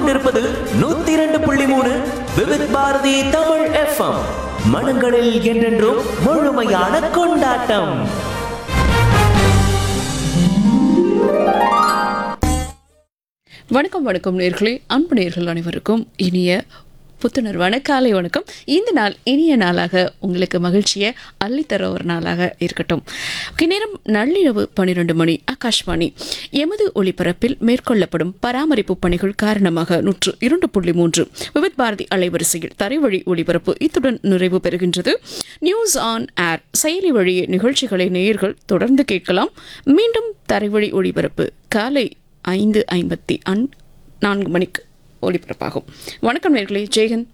கேட்டுக்கொண்டிருப்பது நூத்தி இரண்டு புள்ளி மூணு விவித் பாரதி தமிழ் எஃப்எம் மனங்களில் என்றென்றும் முழுமையான கொண்டாட்டம் வணக்கம் வணக்கம் நேர்களே அன்பு நேர்கள் அனைவருக்கும் இனிய புத்துணர்வான காலை வணக்கம் இந்த நாள் இனிய நாளாக உங்களுக்கு மகிழ்ச்சியை அள்ளித்தர ஒரு நாளாக இருக்கட்டும் ஓகே, நேரம் நள்ளிரவு பன்னிரண்டு மணி ஆகாஷ்வாணி எமது ஒளிபரப்பில் மேற்கொள்ளப்படும் பராமரிப்பு பணிகள் காரணமாக நூற்று இரண்டு புள்ளி மூன்று விவித் பாரதி அலைவரிசையில் தரைவழி ஒளிபரப்பு இத்துடன் நிறைவு பெறுகின்றது நியூஸ் ஆன் ஏர் செயலி வழியே நிகழ்ச்சிகளை நேயர்கள் தொடர்ந்து கேட்கலாம் மீண்டும் தரைவழி ஒளிபரப்பு காலை ஐந்து ஐம்பத்தி அன் நான்கு மணிக்கு ஒளிபரப்பாகும் வணக்கம் நேர்களே ஜெயகந்த்